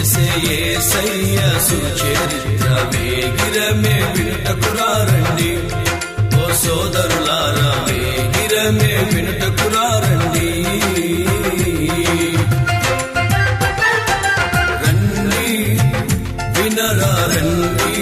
ఏసే ఏసయ్య సుచరిత్ర వేగిరమే వినుటకురారండి ఓ సోదరులారా వేగిరమే వినుటకురారండి రండి వినరా రండి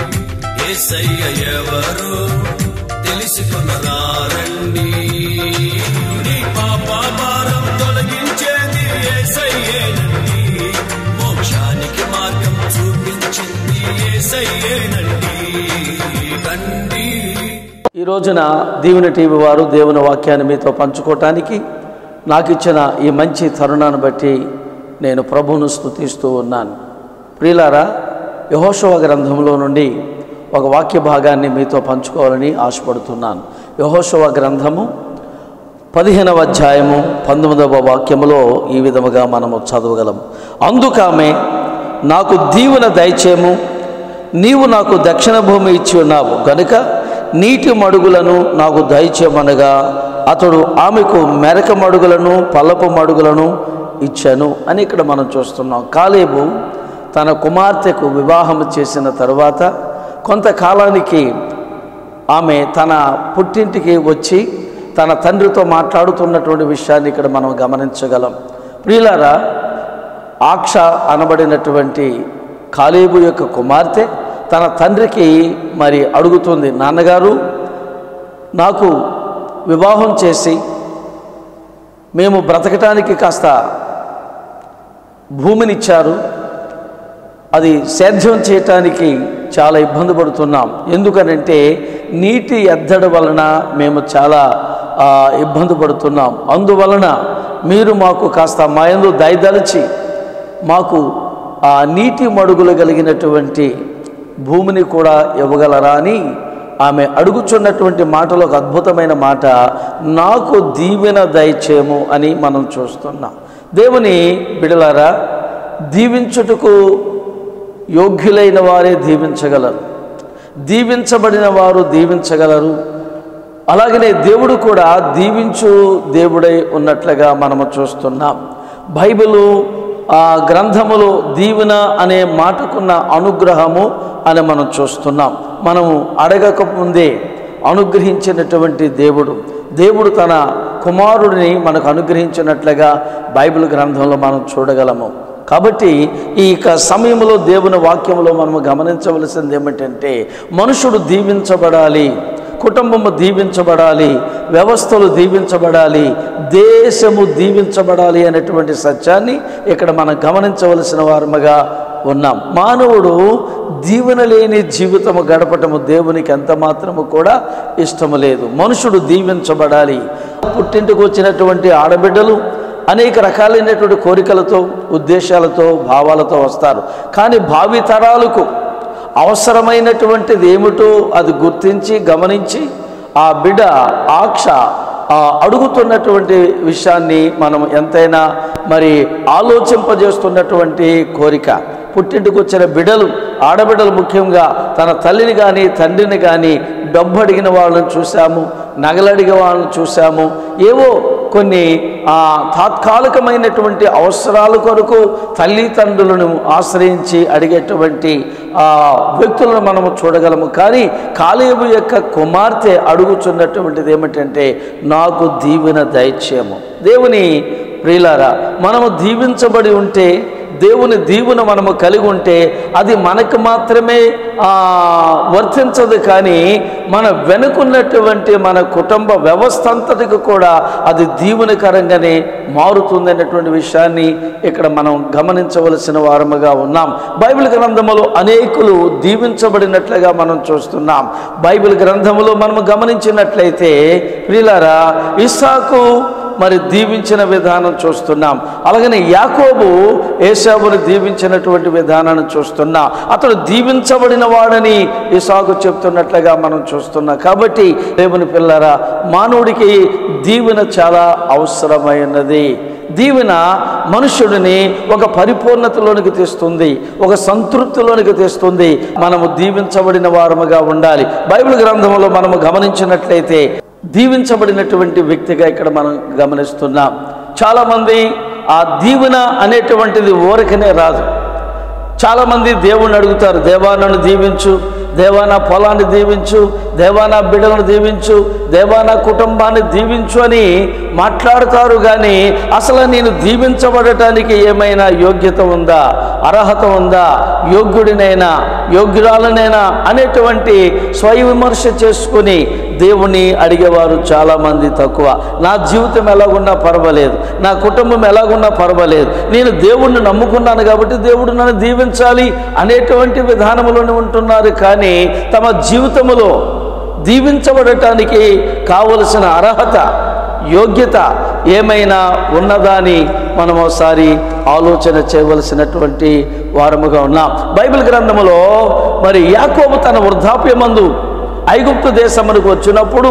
ఏసయ్య ఎవరో తెలుసుకునరా రండి నీ పాప భారం తొలగించేది ఏసయ్యేనండి మోక్షానికి మార్గం చూపించింది ఏసయ్యేనండి రండి ఈ రోజున దీవెన టీవీ వారు దేవుని వాక్యాన్ని మీతో పంచుకోవటానికి నాకు ఇచ్చిన ఈ మంచి తరుణాన్ని బట్టి నేను ప్రభువును స్తుతిస్తూ ఉన్నాను ప్రియులారా యహోశవ గ్రంథంలో నుండి ఒక వాక్య భాగాన్ని మీతో పంచుకోవాలని ఆశపడుతున్నాను యహోశవ గ్రంథము పదిహేనవ అధ్యాయము పంతొమ్మిదవ వాక్యములో ఈ విధముగా మనము చదవగలం అందుకామె నాకు దీవెన దయచేము నీవు నాకు దక్షిణ భూమి ఇచ్చి ఉన్నావు గనుక నీటి మడుగులను నాకు దయచేయమనగా అతడు ఆమెకు మెరక మడుగులను పల్లపు మడుగులను ఇచ్చాను అని ఇక్కడ మనం చూస్తున్నాం కాలేబు తన కుమార్తెకు వివాహం చేసిన తరువాత కొంతకాలానికి ఆమె తన పుట్టింటికి వచ్చి తన తండ్రితో మాట్లాడుతున్నటువంటి విషయాన్ని ఇక్కడ మనం గమనించగలం ప్రియులారా ఆక్ష అనబడినటువంటి కాలేబు యొక్క కుమార్తె తన తండ్రికి మరి అడుగుతుంది నాన్నగారు నాకు వివాహం చేసి మేము బ్రతకటానికి కాస్త భూమినిచ్చారు అది సేద్యం చేయటానికి చాలా ఇబ్బంది పడుతున్నాం ఎందుకనంటే నీటి ఎద్దడి వలన మేము చాలా ఆ, ఇబ్బంది పడుతున్నాం అందువలన మీరు మాకు కాస్త మాయందు దయదలిచి మాకు ఆ నీటి మడుగులు కలిగినటువంటి భూమిని కూడా ఇవ్వగలరా అని ఆమె అడుగుచున్నటువంటి మాటలో ఒక అద్భుతమైన మాట నాకు దీవెన దయచేము అని మనం చూస్తున్నాం దేవుని బిడలారా దీవించుటకు యోగ్యులైన వారే దీవించగలరు దీవించబడిన వారు దీవించగలరు అలాగనే దేవుడు కూడా దీవించు దేవుడై ఉన్నట్లుగా మనము చూస్తున్నాం బైబిలు ఆ గ్రంథములో దీవెన అనే మాటకున్న అనుగ్రహము అని మనం చూస్తున్నాం మనము అడగక ముందే అనుగ్రహించినటువంటి దేవుడు దేవుడు తన కుమారుడిని మనకు అనుగ్రహించినట్లుగా బైబిల్ గ్రంథంలో మనం చూడగలము కాబట్టి ఈ యొక్క సమయంలో దేవుని వాక్యంలో మనము గమనించవలసింది ఏమిటంటే మనుషుడు దీవించబడాలి కుటుంబము దీవించబడాలి వ్యవస్థలు దీవించబడాలి దేశము దీవించబడాలి అనేటువంటి సత్యాన్ని ఇక్కడ మనం గమనించవలసిన వారముగా ఉన్నాం మానవుడు దీవెన లేని జీవితము గడపటము దేవునికి ఎంత మాత్రము కూడా ఇష్టము లేదు మనుషుడు దీవించబడాలి పుట్టింటికి వచ్చినటువంటి ఆడబిడ్డలు అనేక రకాలైనటువంటి కోరికలతో ఉద్దేశాలతో భావాలతో వస్తారు కానీ భావి తరాలకు అవసరమైనటువంటిది ఏమిటో అది గుర్తించి గమనించి ఆ బిడ్డ ఆక్ష ఆ అడుగుతున్నటువంటి విషయాన్ని మనం ఎంతైనా మరి ఆలోచింపజేస్తున్నటువంటి కోరిక పుట్టింటికి వచ్చిన బిడలు ఆడబిడ్డలు ముఖ్యంగా తన తల్లిని కానీ తండ్రిని కానీ డబ్బు అడిగిన వాళ్ళని చూసాము నగలడిగే వాళ్ళని చూసాము ఏవో కొన్ని ఆ, తాత్కాలికమైనటువంటి అవసరాల కొరకు తల్లిదండ్రులను ఆశ్రయించి అడిగేటువంటి ఆ, వ్యక్తులను మనము చూడగలము కానీ కాలేబు యొక్క కుమార్తె అడుగుచున్నటువంటిది ఏమిటంటే నాకు దీవెన దైత్యము దేవుని ప్రియులారా మనము దీవించబడి ఉంటే దేవుని దీవును మనము కలిగి ఉంటే అది మనకు మాత్రమే ఆ, వర్తించదు కానీ మన వెనుకున్నటువంటి మన కుటుంబ వ్యవస్థ అంతటికి కూడా అది దీవునికరంగానే మారుతుంది అన్నటువంటి విషయాన్ని ఇక్కడ మనం గమనించవలసిన వారముగా ఉన్నాం బైబిల్ గ్రంథములో అనేకులు దీవించబడినట్లుగా మనం చూస్తున్నాం బైబిల్ గ్రంథములో మనం గమనించినట్లయితే ప్రియులారా ఇస్సాకు మరి దీవించిన విధానం చూస్తున్నాం అలాగనే యాకోబు ఏసాబుని దీవించినటువంటి విధానాన్ని చూస్తున్నాం అతడు దీవించబడిన వాడని ఇసాకు చెప్తున్నట్లుగా మనం చూస్తున్నాం కాబట్టి దేవుని పిల్లరా మానవుడికి దీవెన చాలా అవసరమైనది దీవెన మనుష్యుడిని ఒక పరిపూర్ణతలోనికి తెస్తుంది ఒక సంతృప్తిలోనికి తెస్తుంది మనము దీవించబడిన వారముగా ఉండాలి బైబిల్ గ్రంథంలో మనము గమనించినట్లయితే దీవించబడినటువంటి వ్యక్తిగా ఇక్కడ మనం గమనిస్తున్నాం చాలామంది ఆ దీవెన అనేటువంటిది ఊరకనే రాదు చాలామంది దేవుణ్ణి అడుగుతారు దేవా నన్ను దీవించు దేవా నా పొలాన్ని దీవించు దేవా నా బిడ్డలను దీవించు దేవా నా కుటుంబాన్ని దీవించు అని మాట్లాడతారు కానీ అసలు నేను దీవించబడటానికి ఏమైనా యోగ్యత ఉందా అర్హత ఉందా యోగ్యుడినైనా యోగ్యురాలనైనా అనేటువంటి స్వయ విమర్శ చేసుకుని దేవుణ్ణి అడిగేవారు చాలామంది తక్కువ నా జీవితం ఎలాగున్నా పర్వాలేదు నా కుటుంబం ఎలాగున్నా పర్వాలేదు నేను దేవుణ్ణి నమ్ముకున్నాను కాబట్టి దేవుడు నన్ను దీవించాలి అనేటువంటి విధానంలోనే ఉంటున్నారు కానీ తమ జీవితంలో దీవించబడటానికి కావలసిన అర్హత యోగ్యత ఏమైనా ఉన్నదా అని మనం ఒకసారి ఆలోచన చేయవలసినటువంటి వారముగా ఉన్నాం బైబిల్ గ్రంథములో మరి యాకోబు తన వృద్ధాప్యమందు ఐగుప్తు దేశమునకు వచ్చినప్పుడు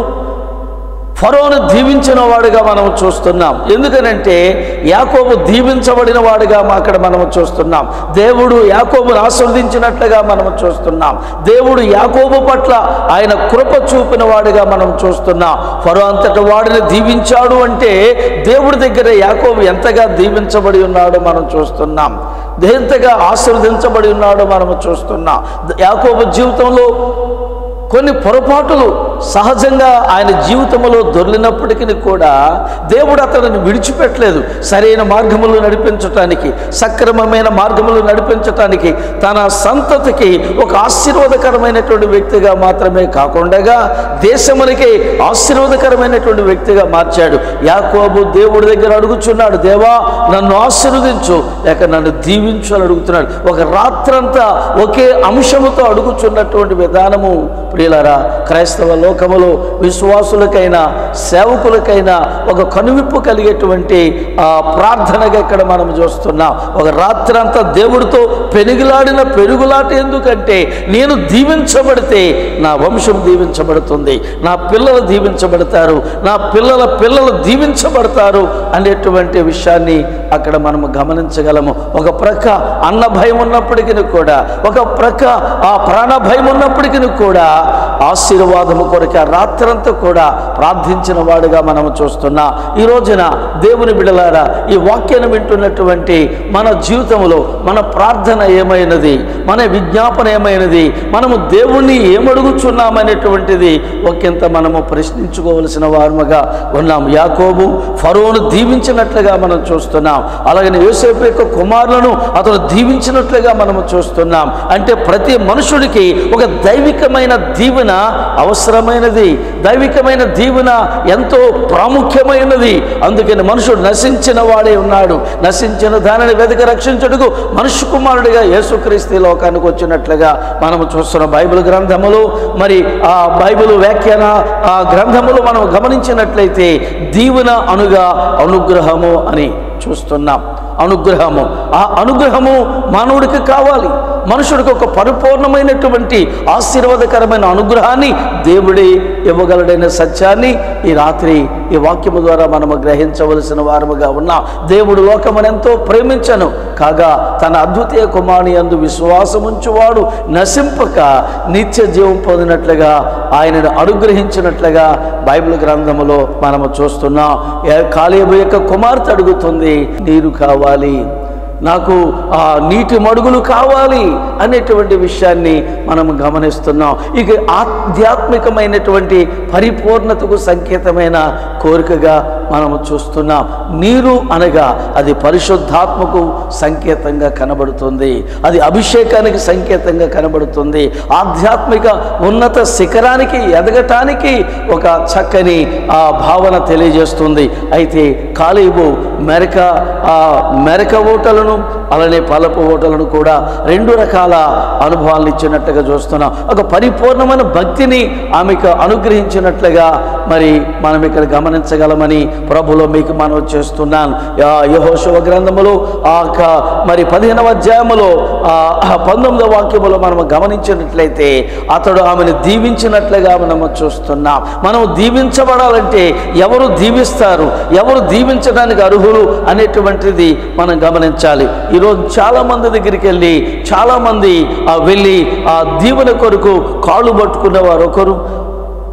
ఫరోను దీవించిన వాడుగా మనం చూస్తున్నాం ఎందుకనంటే యాకోబు దీవించబడిన వాడుగా మా అక్కడ మనం చూస్తున్నాం దేవుడు యాకోబును ఆస్వాదించినట్లుగా మనం చూస్తున్నాం దేవుడు యాకోబు పట్ల ఆయన కృప చూపిన వాడుగా మనం చూస్తున్నాం ఫరో అంతటి వాడిని దీవించాడు అంటే దేవుడి దగ్గర యాకోబు ఎంతగా దీవించబడి ఉన్నాడో మనం చూస్తున్నాం ఎంతగా ఆశీర్వదించబడి ఉన్నాడో మనం చూస్తున్నాం యాకోబు జీవితంలో కొన్ని పొరపాటులు సహజంగా ఆయన జీవితంలో దొర్లినప్పటికీ కూడా దేవుడు అతడిని విడిచిపెట్టలేదు సరైన మార్గములు నడిపించటానికి సక్రమమైన మార్గములు నడిపించటానికి తన సంతతికి ఒక ఆశీర్వాదకరమైనటువంటి వ్యక్తిగా మాత్రమే కాకుండా దేశమునికి ఆశీర్వాదకరమైనటువంటి వ్యక్తిగా మార్చాడు యాకోబు దేవుడి దగ్గర అడుగుచున్నాడు దేవా నన్ను ఆశీర్వదించు లేక నన్ను దీవించు అని అడుగుతున్నాడు ఒక రాత్రంతా ఒకే అంశముతో అడుగుచున్నటువంటి విధానము ప్రియులరా క్రైస్తవ లోకములో విశ్వాసులకైనా సేవకులకైనా ఒక కనువిప్పు కలిగేటువంటి ఆ ప్రార్థనగా ఇక్కడ మనం చూస్తున్నాం ఒక రాత్రంతా దేవుడితో పెనుగులాడిన పెరుగులాట ఎందుకంటే నేను దీవించబడితే నా వంశం దీవించబడుతుంది నా పిల్లలు దీవించబడతారు నా పిల్లల పిల్లలు దీవించబడతారు అనేటువంటి విషయాన్ని అక్కడ మనము గమనించగలము ఒక ప్రక్క అన్న భయం ఉన్నప్పటికీ కూడా ఒక ప్రక్క ఆ ప్రాణ భయం ఉన్నప్పటికీ కూడా ఆశీర్వాదము కొరకు ఆ రాత్రంతా కూడా ప్రార్థించిన వాడుగా మనము చూస్తున్నాం ఈ రోజున దేవుని బిడలారా ఈ వాక్యాన్ని వింటున్నటువంటి మన జీవితంలో మన ప్రార్థన ఏమైనది మన విజ్ఞాపన ఏమైనది మనము దేవుణ్ణి ఏమడుగుచున్నామనేటువంటిది ఒకంత మనము ప్రశ్నించుకోవలసిన వారముగా ఉన్నాం యాకోబు ఫరోను దీవించినట్లుగా మనం చూస్తున్నాం అలాగని యోసేపు యొక్క కుమారులను అతను దీవించినట్లుగా మనము చూస్తున్నాం అంటే ప్రతి మనుషుడికి ఒక దైవికమైన దీవెన అవసరమైనది దైవికమైన దీవెన ఎంతో ప్రాముఖ్యమైనది అందుకని మనుషుడు నశించిన వాడే ఉన్నాడు నశించిన దానిని వెతక రక్షించుటకు మనుష్య కుమారుడిగా యేసుక్రీస్తు ఈ లోకానికి వచ్చినట్లుగా మనము చూస్తున్న బైబిల్ గ్రంథములు మరి ఆ బైబిల్ వ్యాఖ్యాన ఆ గ్రంథములు మనం గమనించినట్లయితే దీవెన అనుగా అనుగ్రహము అని చూస్తున్నాం అనుగ్రహము ఆ అనుగ్రహము మానవుడికి కావాలి మనుషుడికి ఒక పరిపూర్ణమైనటువంటి ఆశీర్వాదకరమైన అనుగ్రహాన్ని దేవుడే ఇవ్వగలడైన సత్యాన్ని ఈ రాత్రి ఈ వాక్యము ద్వారా మనము గ్రహించవలసిన వారముగా ఉన్నాం దేవుడు లోకమును ఎంతో ప్రేమించను కాగా తన అద్వితీయ కుమారుని అందు విశ్వాసముంచువాడు నశింపక నిత్య జీవం పొందినట్లుగా ఆయనను అనుగ్రహించినట్లుగా బైబిల్ గ్రంథములో మనము చూస్తున్నాం కాలేబు యొక్క కుమార్తె అడుగుతుంది నీరు కావాలి నాకు ఆ నీటి మడుగులు కావాలి అనేటువంటి విషయాన్ని మనం గమనిస్తున్నాం ఇక ఆధ్యాత్మికమైనటువంటి పరిపూర్ణతకు సంకేతమైన కోరికగా మనము చూస్తున్నాం నీరు అనగా అది పరిశుద్ధాత్మకు సంకేతంగా కనబడుతుంది అది అభిషేకానికి సంకేతంగా కనబడుతుంది ఆధ్యాత్మిక ఉన్నత శిఖరానికి ఎదగటానికి ఒక చక్కని ఆ భావన తెలియజేస్తుంది అయితే కాళీబు మెరక ఆ మెరక ఓటలను అలానే పలపు ఓటలను కూడా రెండు రకాల అనుభవాలను ఇచ్చినట్టుగా చూస్తున్నాం ఒక పరిపూర్ణమైన భక్తిని ఆమెకు అనుగ్రహించినట్లుగా మరి మనం ఇక్కడ గమనించగలమని ప్రభులో మీకు మనం చేస్తున్నాను యహోశవ గ్రంథములో ఆ యొక్క మరి పదిహేనవ అధ్యాయములో ఆ పంతొమ్మిదవ వాక్యములో మనం గమనించినట్లయితే అతడు ఆమెను దీవించినట్లుగా మనము చూస్తున్నాం మనం దీవించబడాలంటే ఎవరు దీవిస్తారు ఎవరు దీవించడానికి అర్హులు అనేటువంటిది మనం గమనించాలి ఈరోజు చాలా మంది దగ్గరికి వెళ్ళి చాలా మంది ఆ వెళ్ళి ఆ దీవెన కొరకు కాళ్ళు పట్టుకున్న వారు ఒకరు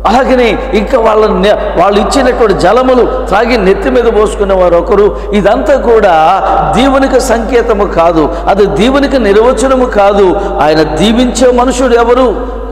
అలాగనే ఇంకా వాళ్ళ నె- వాళ్ళు ఇచ్చినటువంటి జలములు త్రాగి నెత్తి మీద పోసుకునే వారు ఒకరు ఇదంతా కూడా దీవునికి సంకేతము కాదు అది దీవునికి నిర్వచనము కాదు ఆయన దీవించే మనుషుడు ఎవరు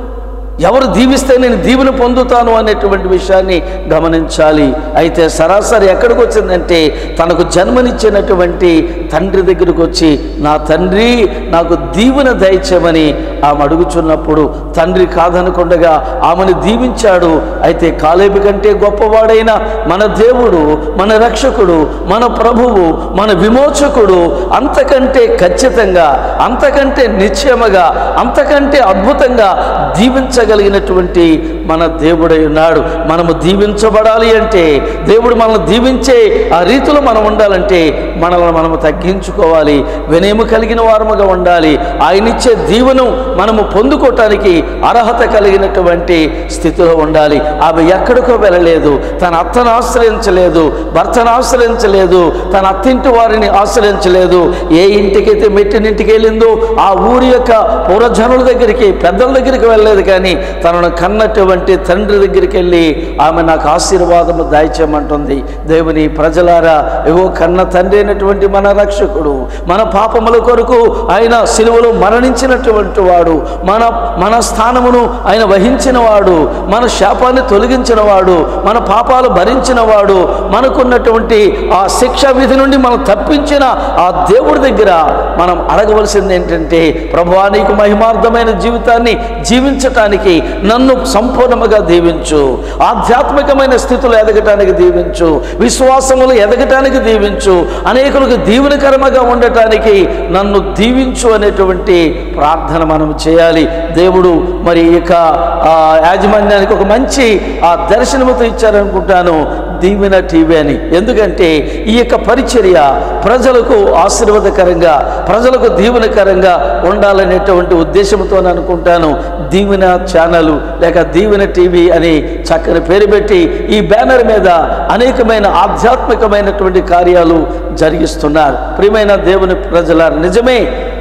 ఎవరు దీవిస్తే నేను దీవెన పొందుతాను అనేటువంటి విషయాన్ని గమనించాలి అయితే సరాసరి ఎక్కడికి వచ్చిందంటే తనకు జన్మనిచ్చినటువంటి తండ్రి దగ్గరకు వచ్చి నా తండ్రి నాకు దీవెన దయచేయమని ఆమె అడుగుచున్నప్పుడు తండ్రి కాదనకుండగా ఆమెను దీవించాడు అయితే కాలేబి కంటే గొప్పవాడైన మన దేవుడు మన రక్షకుడు మన ప్రభువు మన విమోచకుడు అంతకంటే ఖచ్చితంగా అంతకంటే నిశ్చయముగా అంతకంటే అద్భుతంగా దీవించగలిగినటువంటి మన దేవుడై ఉన్నాడు మనము దీవించబడాలి అంటే దేవుడు మనల్ని దీవించే ఆ రీతిలో మనం ఉండాలంటే మనల్ని మనము తగ్గించుకోవాలి వినయము కలిగిన వారముగా ఉండాలి ఆయన ఇచ్చే దీవెను మనము పొందుకోవటానికి అర్హత కలిగినటువంటి స్థితిలో ఉండాలి ఆమె ఎక్కడికో వెళ్ళలేదు తన అత్తను ఆశ్రయించలేదు భర్తను ఆశ్రయించలేదు తన అత్తింటి వారిని ఆశ్రయించలేదు ఏ ఇంటికైతే మెట్టినింటికి వెళ్ళిందో ఆ ఊరి యొక్క పూర్వజనుల దగ్గరికి పెద్దల దగ్గరికి వెళ్ళలేదు కానీ తనను కన్నటువంటి తండ్రి దగ్గరికి వెళ్ళి ఆమె నాకు ఆశీర్వాదము దాయిచేయమంటుంది దేవుని ప్రజలారా ఏవో కన్న తండ్రి అయినటువంటి మన రక్షకుడు మన పాపముల కొరకు ఆయన సిలువలో మరణించినటువంటి వాడు మన మన స్థానమును ఆయన వహించిన వాడు మన శాపాన్ని తొలగించిన వాడు మన పాపాలు భరించిన వాడు మనకున్నటువంటి ఆ శిక్ష విధి నుండి మనం తప్పించిన ఆ దేవుడి దగ్గర మనం అడగవలసింది ఏంటంటే ప్రభువా నీకు మహిమార్థమైన జీవితాన్ని జీవించటానికి నన్ను సంపూర్ణముగా దీవించు ఆధ్యాత్మికమైన స్థితిలో ఎదగటానికి దీవించు విశ్వాసములు ఎదగటానికి దీవించు అనేకులకు దీవెనకరముగా ఉండటానికి నన్ను దీవించు అనేటువంటి ప్రార్థన మనం చేయాలి దేవుడు మరి ఇక ఆ యాజమాన్యానికి ఒక మంచి ఆ దర్శనముతో ఇచ్చారనుకుంటాను దీవెన టీవీ అని ఎందుకంటే ఈ యొక్క పరిచర్య ప్రజలకు ఆశీర్వాదకరంగా ప్రజలకు దీవెనకరంగా ఉండాలనేటువంటి ఉద్దేశంతో అనుకుంటాను దీవెన ఛానల్ లేక దీవెన టీవీ అని చక్కని పేరు పెట్టి ఈ బ్యానర్ మీద అనేకమైన ఆధ్యాత్మికమైనటువంటి కార్యాలు జరిగిస్తున్నారు ప్రియమైన దేవుని ప్రజల నిజమే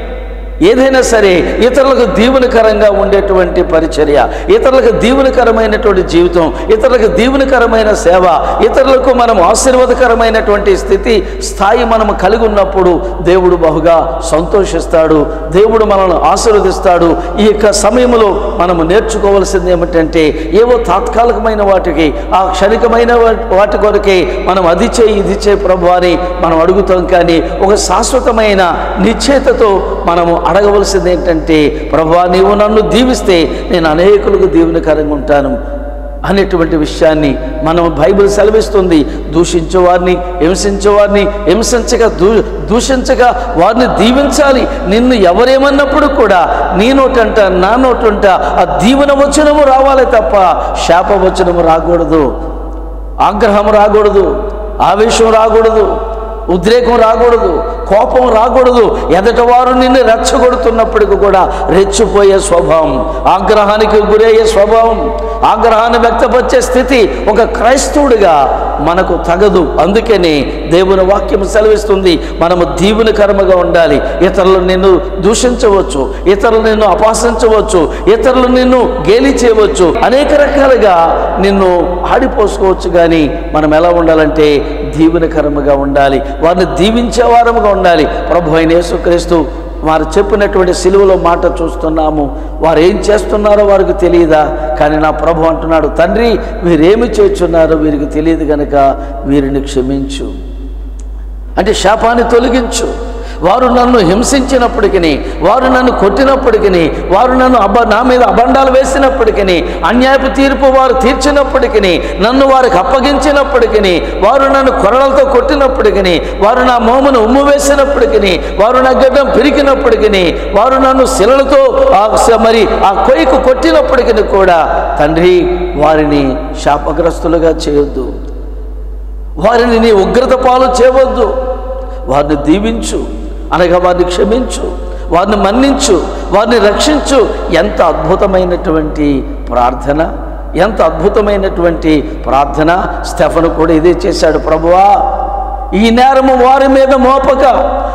ఏదైనా సరే ఇతరులకు దీవెనకరంగా ఉండేటువంటి పరిచర్య ఇతరులకు దీవెనకరమైనటువంటి జీవితం ఇతరులకు దీవెనకరమైన సేవ ఇతరులకు మనం ఆశీర్వాదకరమైనటువంటి స్థితి స్థాయి మనం కలిగి ఉన్నప్పుడు దేవుడు బహుగా సంతోషిస్తాడు దేవుడు మనల్ని ఆశీర్వదిస్తాడు ఈ యొక్క సమయంలో మనము నేర్చుకోవాల్సింది ఏమిటంటే ఏవో తాత్కాలికమైన వాటికి ఆ క్షణికమైన వా- వాటి కొరకే మనం అది చేయి ఇది చేయి ప్రభు అని మనం అడుగుతాం కానీ ఒక శాశ్వతమైన నిశ్చయతతో మనము అడగవలసింది ఏంటంటే ప్రభా నీవు నన్ను దీవిస్తే నేను అనేకులకు దీవెనకరంగా ఉంటాను అనేటువంటి విషయాన్ని మనం బైబిల్ సెలవిస్తుంది దూషించే వారిని హింసించే వారిని హింసించక దూ దూషించగా వారిని దీవించాలి నిన్ను ఎవరేమన్నప్పుడు కూడా నీ నోటంట నా నోటంట ఆ దీవెన వచనము రావాలి తప్ప శాప వచనము రాకూడదు ఆగ్రహం రాకూడదు ఆవేశం రాకూడదు ఉద్రేకం రాకూడదు కోపం రాకూడదు ఎదట వారు నిన్ను రెచ్చగొడుతున్నప్పటికీ కూడా రెచ్చిపోయే స్వభావం ఆగ్రహానికి గురయ్యే స్వభావం ఆగ్రహాన్ని వ్యక్తపరిచే స్థితి ఒక క్రైస్తవుడిగా మనకు తగదు అందుకని దేవుని వాక్యం సెలవిస్తుంది మనము దీవునికరముగా ఉండాలి ఇతరులు నిన్ను దూషించవచ్చు ఇతరులు నిన్ను అపాసించవచ్చు ఇతరులు నిన్ను గేలి చేయవచ్చు అనేక రకాలుగా నిన్ను ఆడిపోసుకోవచ్చు కానీ మనం ఎలా ఉండాలంటే దీవెనకరముగా ఉండాలి వారిని దీవించే వారముగా ఉండాలి ప్రభు అయిన యేసుక్రీస్తు వారు చెప్పినటువంటి సిలువలో మాట చూస్తున్నాము వారు ఏం చేస్తున్నారో వారికి తెలియదా కానీ నా ప్రభు అంటున్నాడు తండ్రి వీరేమి చేస్తున్నారో వీరికి తెలియదు కనుక వీరిని క్షమించు అంటే శాపాన్ని తొలగించు వారు నన్ను హింసించినప్పటికీ వారు నన్ను కొట్టినప్పటికీ వారు నన్ను అబ నా మీద అబండాలు వేసినప్పటికీ అన్యాయపు తీర్పు వారు తీర్చినప్పటికీ నన్ను వారికి అప్పగించినప్పటికీ వారు నన్ను కొరలతో కొట్టినప్పటికీ వారు నా మోమును ఉమ్ము వేసినప్పటికీ వారు నా గడ్డం పిరికినప్పటికీ వారు నన్ను శిలలతో ఆ స- మరి ఆ కొయ్యకు కొట్టినప్పటికీ కూడా తండ్రి వారిని శాపగ్రస్తులుగా చేయొద్దు వారిని నీ ఉగ్రత పాలు చేయవద్దు వారిని దీవించు అనగా వారిని క్షమించు వారిని మన్నించు వారిని రక్షించు ఎంత అద్భుతమైనటువంటి ప్రార్థన ఎంత అద్భుతమైనటువంటి ప్రార్థన స్టెఫను కూడా ఇదే చేశాడు ప్రభువా ఈ నేరము వారి మీద మోపక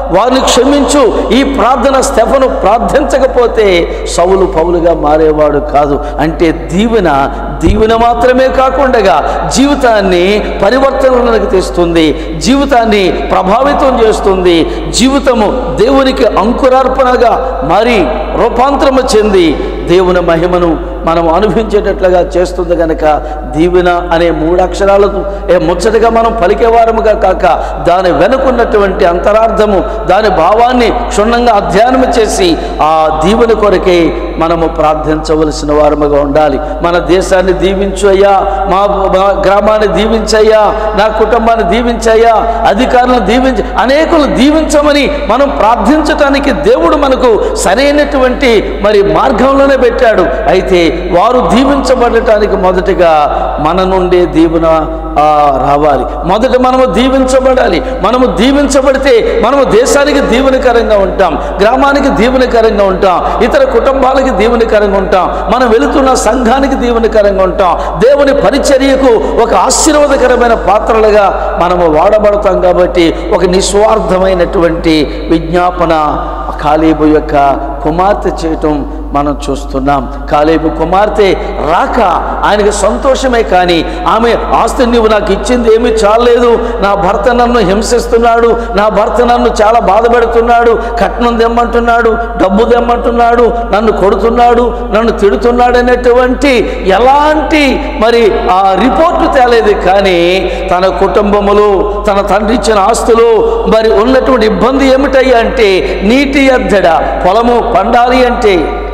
వారిని క్షమించు ఈ ప్రార్థన స్టెఫను ప్రార్థించకపోతే సౌలు పౌలుగా మారేవాడు కాదు అంటే దీవెన దీవెన మాత్రమే కాకుండా జీవితాన్ని పరివర్తనలోకి తెస్తుంది జీవితాన్ని ప్రభావితం చేస్తుంది జీవితము దేవునికి అంకురార్పణగా మారి రూపాంతరము చెంది దేవుని మహిమను మనం అనుభవించేటట్లుగా చేస్తుంది కనుక దీవెన అనే మూడు అక్షరాలకు ఏ ముచ్చటగా మనం పలికేవారముగా కాక దాని వెనుకున్నటువంటి అంతరార్థము దాని భావాన్ని క్షుణ్ణంగా అధ్యయనం చేసి ఆ దీవెన కొరకే మనము ప్రార్థించవలసిన వారముగా ఉండాలి మన దేశాన్ని దీవించు అయ్యా మా మా గ్రామాన్ని దీవించయ్యా నా కుటుంబాన్ని దీవించయ్యా అధికారులను దీవించ అనేకులు దీవించమని మనం ప్రార్థించటానికి దేవుడు మనకు సరైనటువంటి మరి మార్గంలోనే పెట్టాడు అయితే వారు దీవించబడటానికి మొదటగా మన నుండే దీవెన ఆ, రావాలి మొదట మనము దీవించబడాలి మనము దీవించబడితే మనము దేశానికి దీవెనకరంగా ఉంటాం గ్రామానికి దీవెనకరంగా ఉంటాం ఇతర కుటుంబాలకి దీవెనకరంగా ఉంటాం మనం వెళుతున్న సంఘానికి దీవెనకరంగా ఉంటాం దేవుని పరిచర్యకు ఒక ఆశీర్వాదకరమైన పాత్రలుగా మనము వాడబడతాం కాబట్టి ఒక నిస్వార్థమైనటువంటి విజ్ఞాపన కాలేబు యొక్క కుమార్తె చేయటం మనం చూస్తున్నాం కాలేబు కుమార్తె రాక ఆయనకి సంతోషమే కానీ ఆమె ఆస్తి నువ్వు నాకు ఇచ్చింది ఏమీ చాలలేదు నా భర్త నన్ను హింసిస్తున్నాడు నా భర్త నన్ను చాలా బాధ పెడుతున్నాడు కట్నం తెమ్మంటున్నాడు డబ్బు తెమ్మంటున్నాడు నన్ను కొడుతున్నాడు నన్ను తిడుతున్నాడు అనేటువంటి ఎలాంటి మరి ఆ రిపోర్టు తేలేదు కానీ తన కుటుంబములో తన తండ్రి ఇచ్చిన ఆస్తులు మరి ఉన్నటువంటి ఇబ్బంది ఏమిటయ్యా అంటే నీటి ఎద్దడ పొలము పండాలి అంటే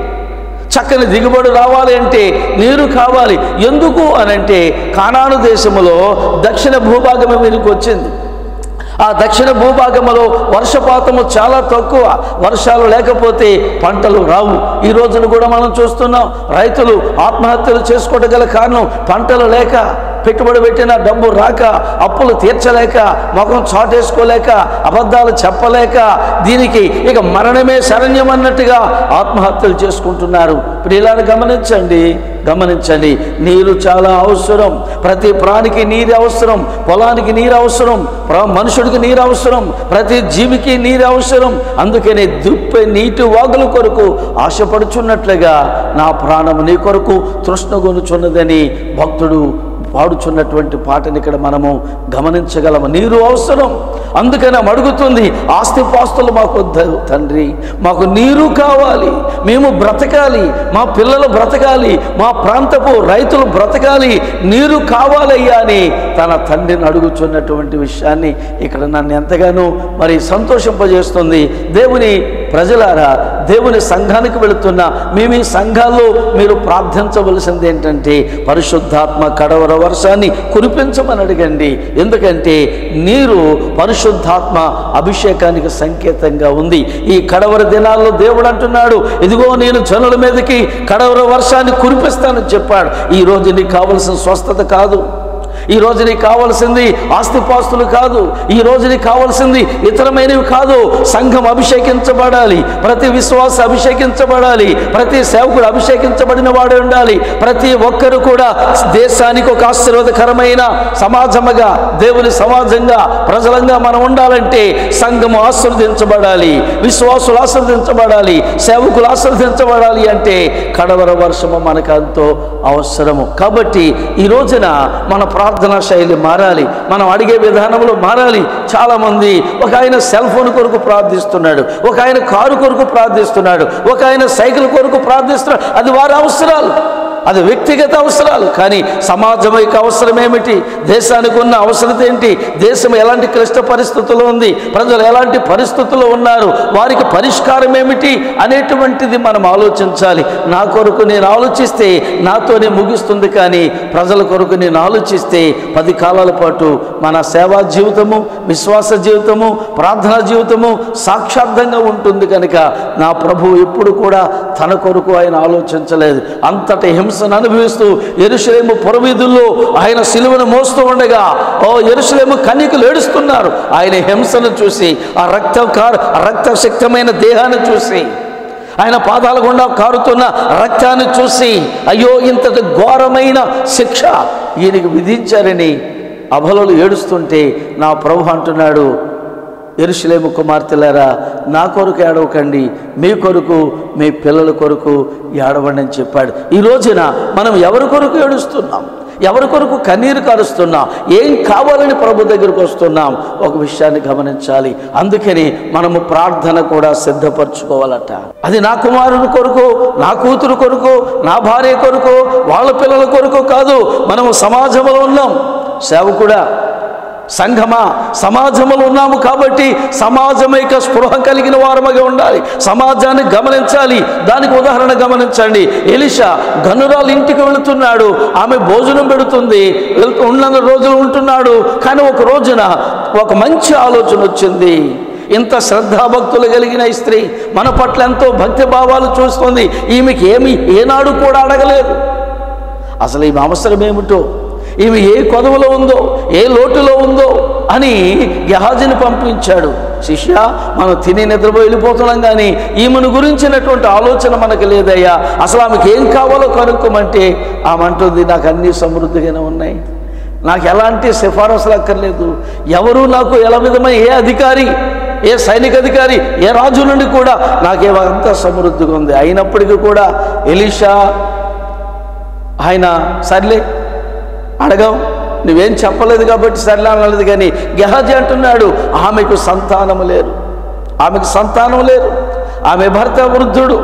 చక్కని దిగుబడి రావాలి అంటే నీరు కావాలి ఎందుకు అనంటే కానాను దేశములో దక్షిణ భూభాగం మీదకి వచ్చింది ఆ దక్షిణ భూభాగంలో వర్షపాతము చాలా తక్కువ వర్షాలు లేకపోతే పంటలు రావు ఈ రోజున కూడా మనం చూస్తున్నాం రైతులు ఆత్మహత్యలు చేసుకోవడం గల కారణం పంటలు లేక పెట్టుబడి పెట్టిన డబ్బు రాక అప్పులు తీర్చలేక ముఖం చాటేసుకోలేక అబద్ధాలు చెప్పలేక దీనికి ఇక మరణమే శరణ్యం అన్నట్టుగా ఆత్మహత్యలు చేసుకుంటున్నారు ఇప్పుడు ఇలా గమనించండి గమనించండి నీరు చాలా అవసరం ప్రతి ప్రాణికి నీరు అవసరం పొలానికి నీరు అవసరం ప్ర- మనుషుడికి నీరు అవసరం ప్రతి జీవికి నీరు అవసరం అందుకనే దుప్పే నీటి వాగుల కొరకు ఆశపడుచున్నట్లుగా నా ప్రాణము నీ కొరకు తృష్ణగొనుచున్నదని భక్తుడు పాడుచున్నటువంటి పాటని ఇక్కడ మనము గమనించగలము నీరు అవసరం అందుకని ఆమె అడుగుతుంది ఆస్తిపాస్తులు మాకు వద్దు తండ్రి మాకు నీరు కావాలి మేము బ్రతకాలి మా పిల్లలు బ్రతకాలి మా ప్రాంతపు రైతులు బ్రతకాలి నీరు కావాలయ్యా అని తన తండ్రిని అడుగుచున్నటువంటి విషయాన్ని ఇక్కడ నన్ను ఎంతగానో మరి సంతోషింపజేస్తుంది దేవుని ప్రజలారా దేవుని సంఘానికి వెళుతున్న మేము ఈ సంఘాల్లో మీరు ప్రార్థించవలసింది ఏంటంటే పరిశుద్ధాత్మ కడవర వర్షాన్ని కురిపించమని అడగండి ఎందుకంటే నీరు పరిశుద్ధాత్మ అభిషేకానికి సంకేతంగా ఉంది ఈ కడవర దినాల్లో దేవుడు అంటున్నాడు ఇదిగో నేను జనుల మీదకి కడవర వర్షాన్ని కురిపిస్తానని చెప్పాడు ఈ రోజు నీకు కావలసిన స్వస్థత కాదు ఈ రోజు నీకు కావాల్సింది ఆస్తిపాస్తులు కాదు ఈ రోజు నీకు కావాల్సింది ఇతరమైనవి కాదు సంఘం అభిషేకించబడాలి ప్రతి విశ్వాస అభిషేకించబడాలి ప్రతి సేవకుడు అభిషేకించబడిన వాడే ఉండాలి ప్రతి ఒక్కరు కూడా దేశానికి ఒక ఆశీర్వాదకరమైన సమాజముగా దేవుని సమాజంగా ప్రజలంగా మనం ఉండాలంటే సంఘము ఆశీర్వదించబడాలి విశ్వాసులు ఆశీర్వదించబడాలి సేవకులు ఆశీర్వదించబడాలి అంటే కడవర వర్షము మనకు ఎంతో అవసరము కాబట్టి ఈ రోజున మన ప్రార్థనా శైలి మారాలి మనం అడిగే విధానంలో మారాలి చాలామంది ఒక ఆయన సెల్ ఫోన్ కొరకు ప్రార్థిస్తున్నాడు ఒక ఆయన కారు కొరకు ప్రార్థిస్తున్నాడు ఒక ఆయన సైకిల్ కొరకు ప్రార్థిస్తున్నాడు అది వారి అవసరాలు అది వ్యక్తిగత అవసరాలు కానీ సమాజం యొక్క అవసరం ఏమిటి దేశానికి ఉన్న అవసరం ఏంటి దేశం ఎలాంటి క్లిష్ట పరిస్థితుల్లో ఉంది ప్రజలు ఎలాంటి పరిస్థితుల్లో ఉన్నారు వారికి పరిష్కారం ఏమిటి అనేటువంటిది మనం ఆలోచించాలి నా కొరకు నేను ఆలోచిస్తే నాతోనే ముగిస్తుంది కానీ ప్రజల కొరకు నేను ఆలోచిస్తే పది కాలాల పాటు మన సేవా జీవితము విశ్వాస జీవితము ప్రార్థనా జీవితము సాక్షార్థంగా ఉంటుంది కనుక నా ప్రభు ఎప్పుడు కూడా తన కొరకు ఆయన ఆలోచించలేదు అంతటి హింసను అనుభవిస్తూ ఎరుషలేము పురవీధుల్లో ఆయన సిలువను మోస్తూ ఉండగా ఓ ఎరుషలేము కన్యకులు ఏడుస్తున్నారు ఆయన హింసను చూసి ఆ రక్త కారు ఆ రక్తశక్తమైన దేహాన్ని చూసి ఆయన పాదాల గుండా కారుతున్న రక్తాన్ని చూసి అయ్యో ఇంతటి ఘోరమైన శిక్ష ఈయనకి విధించారని అభలలు ఏడుస్తుంటే నా ప్రభు అంటున్నాడు ఎరుషులేము కుమార్తెలారా నా కొరకు ఏడవకండి మీ కొరకు మీ పిల్లల కొరకు ఏడవండి అని చెప్పాడు ఈ రోజున మనం ఎవరి కొరకు ఏడుస్తున్నాం ఎవరి కొరకు కన్నీరు కారుస్తున్నాం ఏం కావాలని ప్రభు దగ్గరకు వస్తున్నాం ఒక విషయాన్ని గమనించాలి అందుకని మనము ప్రార్థన కూడా సిద్ధపరచుకోవాలట అది నా కుమారుని కొరకు నా కూతురు కొరకు నా భార్య కొరకు వాళ్ళ పిల్లల కొరకు కాదు మనము సమాజంలో ఉన్నాం సేవకుడా సంఘమా సమాజంలో ఉన్నాము కాబట్టి సమాజమైక స్పృహ కలిగిన వారముగా ఉండాలి సమాజాన్ని గమనించాలి దానికి ఉదాహరణ గమనించండి ఎలిషా గనురాలు ఇంటికి వెళుతున్నాడు ఆమె భోజనం పెడుతుంది వెళ్తూ ఉన్న రోజులు ఉంటున్నాడు కానీ ఒక రోజున ఒక మంచి ఆలోచన వచ్చింది ఇంత శ్రద్ధాభక్తులు కలిగిన ఈ స్త్రీ మన పట్ల ఎంతో భక్తి భావాలు చూస్తుంది ఈమెకి ఏమి ఏనాడు కూడా అడగలేదు అసలు ఈమె అవసరం ఏమిటో ఈమె ఏ కొదవలో ఉందో ఏ లోటులో ఉందో అని గెహాజిని పంపించాడు శిష్య మనం తిని నిద్రపోయి వెళ్ళిపోతున్నాం కానీ ఈమెను గురించినటువంటి ఆలోచన మనకు లేదయ్యా అసలు ఆమెకి ఏం కావాలో కనుక్కోమంటే ఆమె అంటుంది నాకు అన్నీ సమృద్ధిగానే ఉన్నాయి నాకు ఎలాంటి సిఫారసులు అక్కర్లేదు ఎవరు నాకు ఎలా విధమైన ఏ అధికారి ఏ సైనిక అధికారి ఏ రాజు నుండి కూడా నాకేమంత సమృద్ధిగా ఉంది అయినప్పటికీ కూడా ఎలీషా ఆయన సర్లే అడగం నువ్వేం చెప్పలేదు కాబట్టి సర్లే అనలేదు కానీ గెహాజీ అంటున్నాడు ఆమెకు సంతానము లేరు ఆమెకు సంతానం లేరు ఆమె భర్త వృద్ధుడు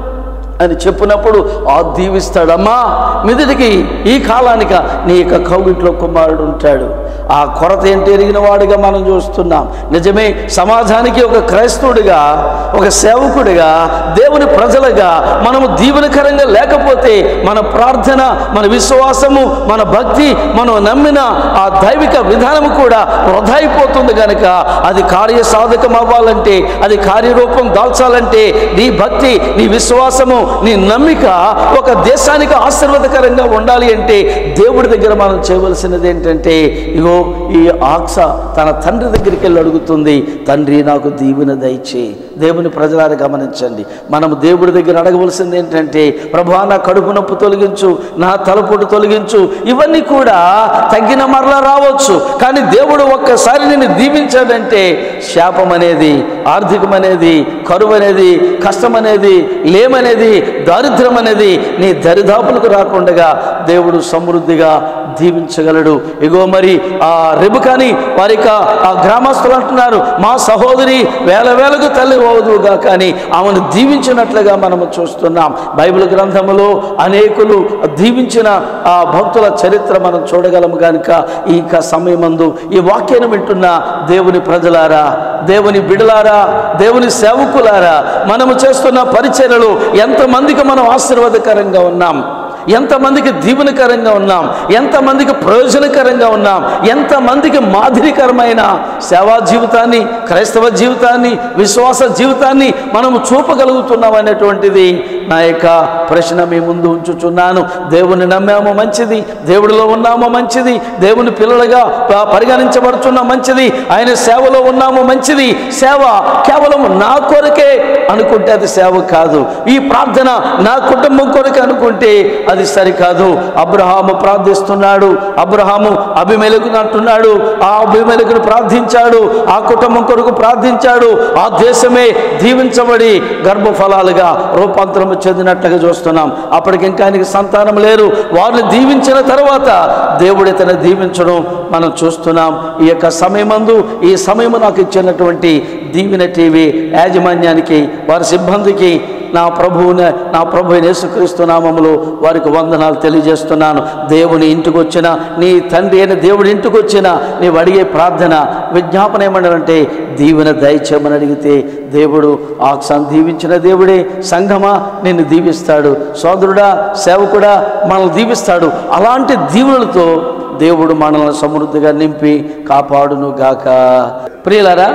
అని చెప్పినప్పుడు ఆ దీవిస్తాడమ్మా మిదిటికి ఈ కాలానిక నీ యొక్క కౌగిట్లో కుమారుడు ఉంటాడు ఆ కొరత ఏంటి ఎరిగిన వాడిగా మనం చూస్తున్నాం నిజమే సమాజానికి ఒక క్రైస్తవుడిగా ఒక సేవకుడిగా దేవుని ప్రజలుగా మనము దీవెనకరంగా లేకపోతే మన ప్రార్థన మన విశ్వాసము మన భక్తి మనం నమ్మిన ఆ దైవిక విధానము కూడా వృధా అయిపోతుంది కనుక అది కార్య సాధకం అవ్వాలంటే అది కార్యరూపం దాల్చాలంటే నీ భక్తి నీ విశ్వాసము నీ నమ్మిక ఒక దేశానికి ఆశీర్వాదకరంగా ఉండాలి అంటే దేవుడి దగ్గర మనం చేయవలసినది ఏంటంటే ఇగో ఈ ఆక్స తన తండ్రి దగ్గరికి వెళ్ళి అడుగుతుంది తండ్రి నాకు దీవెన దయచే దేవుని ప్రజలారా గమనించండి మనం దేవుడి దగ్గర అడగవలసింది ఏంటంటే ప్రభా నా కడుపు నొప్పి తొలగించు నా తలపోటు తొలగించు ఇవన్నీ కూడా తగ్గిన మరలా రావచ్చు కానీ దేవుడు ఒక్కసారి నిన్ను దీవించాడంటే శాపం అనేది ఆర్థికం అనేది కరువు అనేది కష్టం అనేది లేమనేది దారిద్ర్యం అనేది నీ దరిదాపులకు రాకుండా దేవుడు సమృద్ధిగా దీవించగలడు ఇగో మరి ఆ రెబుకాని వారి యొక్క ఆ గ్రామస్తులు అంటున్నారు మా సహోదరి వేల వేలకు తల్లి అవుదుగా కానీ ఆమెను దీవించినట్లుగా మనము చూస్తున్నాం బైబిల్ గ్రంథములో అనేకులు దీవించిన ఆ భక్తుల చరిత్ర మనం చూడగలము కనుక ఈ యొక్క సమయమందు ఈ వాక్యాన్ని వింటున్న దేవుని ప్రజలారా దేవుని బిడలారా దేవుని సేవకులారా మనము చేస్తున్న పరిచర్యలు ఎంతమందికి మనం ఆశీర్వాదకరంగా ఉన్నాం ఎంతమందికి దీవెనకరంగా ఉన్నాం ఎంతమందికి ప్రయోజనకరంగా ఉన్నాం ఎంతమందికి మాదిరికరమైన సేవా జీవితాన్ని క్రైస్తవ జీవితాన్ని విశ్వాస జీవితాన్ని మనము చూపగలుగుతున్నాం అనేటువంటిది నా యొక్క ప్రశ్న మీ ముందు ఉంచుచున్నాను దేవుని నమ్మామో మంచిది దేవుడిలో ఉన్నామో మంచిది దేవుని పిల్లలుగా ప- పరిగణించబడుతున్నా మంచిది ఆయన సేవలో ఉన్నామో మంచిది సేవ కేవలం నా కొరకే అనుకుంటే అది సేవ కాదు ఈ ప్రార్థన నా కుటుంబం కొరకు అనుకుంటే అది సరికాదు అబ్రహాము ప్రార్థిస్తున్నాడు అబ్రహాము అభిమేలకు అంటున్నాడు ఆ అభిమేలకును ప్రార్థించాడు ఆ కుటుంబం కొరకు ప్రార్థించాడు ఆ దేశమే దీవించబడి గర్భఫలాలుగా రూపాంతరం చెందినట్లుగా చూస్తున్నాం అప్పటికి ఇంకా ఆయనకి సంతానం లేరు వారిని దీవించిన తర్వాత దేవుడు ఇతను దీవించడం మనం చూస్తున్నాం ఈ యొక్క సమయమందు ఈ సమయము నాకు ఇచ్చినటువంటి దీవెన టీవీ యాజమాన్యానికి వారి సిబ్బందికి నా ప్రభువున నా ప్రభు యేసుక్రీస్తు నామములో వారికి వందనాలు తెలియజేస్తున్నాను దేవుని ఇంటికి వచ్చిన నీ తండ్రి అయిన దేవుడి ఇంటికి వచ్చిన నీవు అడిగే ప్రార్థన విజ్ఞాపన ఏమన్నాడంటే దీవెన దయచేయమని అడిగితే దేవుడు ఆక్సాన్ దీవించిన దేవుడే సంఘమా నిన్ను దీవిస్తాడు సోదరుడా సేవకుడా మనల్ని దీవిస్తాడు అలాంటి దీవులతో దేవుడు మనల్ని సమృద్ధిగా నింపి కాపాడును గాక ప్రియులరా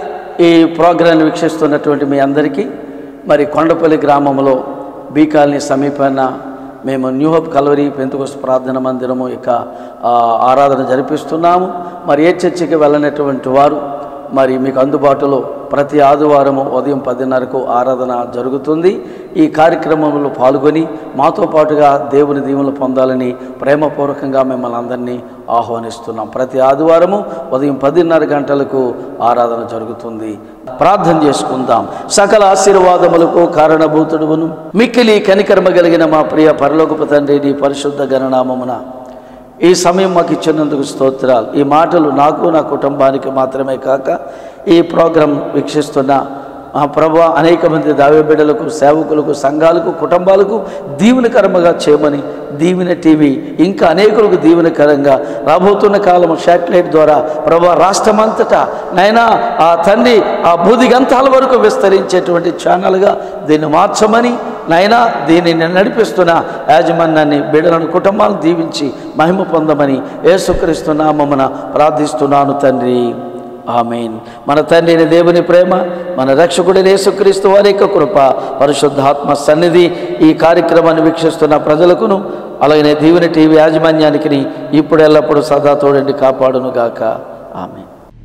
ఈ ప్రోగ్రాన్ని వీక్షిస్తున్నటువంటి మీ అందరికీ మరి కొండపల్లి గ్రామంలో బీ కాలనీ సమీపాన మేము న్యూ హోప్ కలవరి పెంతుకొస్తు ప్రార్థన మందిరము యొక్క ఆ, ఆరాధన జరిపిస్తున్నాము మరి ఏ చర్చికి వెళ్ళనటువంటి వారు మరి మీకు అందుబాటులో ప్రతి ఆదివారము ఉదయం పదిన్నరకు ఆరాధన జరుగుతుంది ఈ కార్యక్రమంలో పాల్గొని మాతో పాటుగా దేవుని దీవులు పొందాలని ప్రేమపూర్వకంగా మిమ్మల్ని అందరినీ ఆహ్వానిస్తున్నాం ప్రతి ఆదివారము ఉదయం పదిన్నర గంటలకు ఆరాధన జరుగుతుంది ప్రార్థన చేసుకుందాం సకల ఆశీర్వాదములకు కారణభూతుడును మిక్కిలి కనికర్మ కలిగిన మా ప్రియ పరలోకపు తండ్రి నీ పరిశుద్ధ గణనామమున ఈ సమయం మాకు ఇచ్చినందుకు స్తోత్రాలు ఈ మాటలు నాకు నా కుటుంబానికి మాత్రమే కాక ఈ ప్రోగ్రాం వీక్షిస్తున్న మా ప్రభు అనేక మంది దావే బిడ్డలకు సేవకులకు సంఘాలకు కుటుంబాలకు దీవెనకరంగా చేయమని దీవెన టీవీ ఇంకా అనేకులకు దీవెనకరంగా రాబోతున్న కాలం శాటిలైట్ ద్వారా ప్రభా రాష్ట్రమంతటా నైనా ఆ తండ్రి ఆ బూదిగంతాల వరకు విస్తరించేటువంటి ఛానల్గా దీన్ని మార్చమని నైనా దీనిని నడిపిస్తున్న యాజమాన్యాన్ని బిడ్డలను కుటుంబాలను దీవించి మహిమ పొందమని యేసుక్రీస్తు నామమున ప్రార్థిస్తున్నాను తండ్రి ఆమెన్ మన తండ్రిని దేవుని ప్రేమ మన రక్షకుడి యేసుక్రీస్తు వారి యొక్క కృప పరిశుద్ధాత్మ సన్నిధి ఈ కార్యక్రమాన్ని వీక్షిస్తున్న ప్రజలకును అలాగనే దీవెన టీవీ యాజమాన్యానికి ఇప్పుడు ఎల్లప్పుడూ సదా తోడండి కాపాడును గాక ఆమె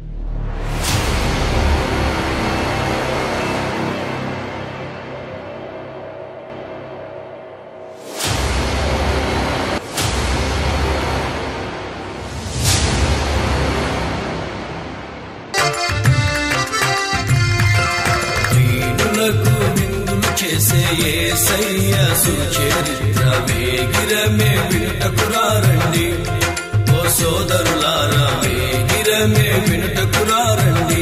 దీనులకు విందులు చేసే యేసయ్య సుచరిత్ర వేగిరమే వినుటకురారండి ఓ సోదరులారా వేగిరమే వినుటకురారండి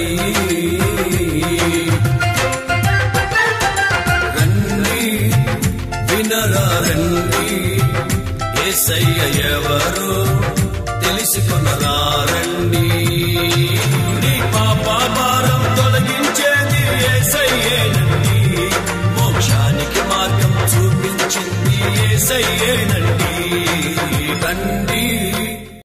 రండి వినరా రండి యేసయ్య ఎవరు తెలుసుకున్నరా రండి నీ పాప భారం తొలగించేది యేసయ్యేనండి మోక్షానికి మార్గం చూపించింది యేసయ్యే